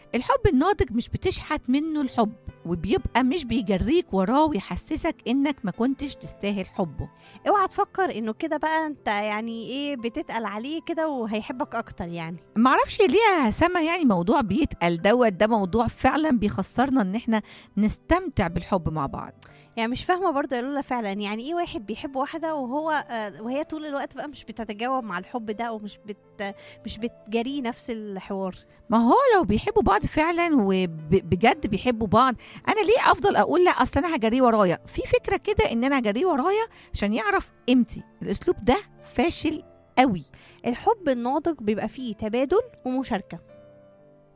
الحب الناضج مش بتشحت منه الحب وبيبقى مش بيجريك وراه ويحسسك انك ما كنتش تستاهل حبه اوعى تفكر انه كده بقى انت يعني ايه بتتقل عليه كده وهيحبك اكتر يعني معرفش ليه يا سما يعني موضوع بيتقل دوت ده موضوع فعلا بيخسرنا ان احنا نستمتع بالحب مع بعض يعني مش فاهمه برضه يا لولا فعلا يعني ايه واحد بيحب واحده وهو آه وهي طول الوقت بقى مش بتتجاوب مع الحب ده ومش بت مش بتجريه نفس الحوار ما هو لو بيحبوا بعض فعلا وبجد بيحبوا بعض انا ليه افضل اقول لا اصل انا هجريه ورايا في فكره كده ان انا هجريه ورايا عشان يعرف قيمتي الاسلوب ده فاشل قوي الحب الناضج بيبقى فيه تبادل ومشاركه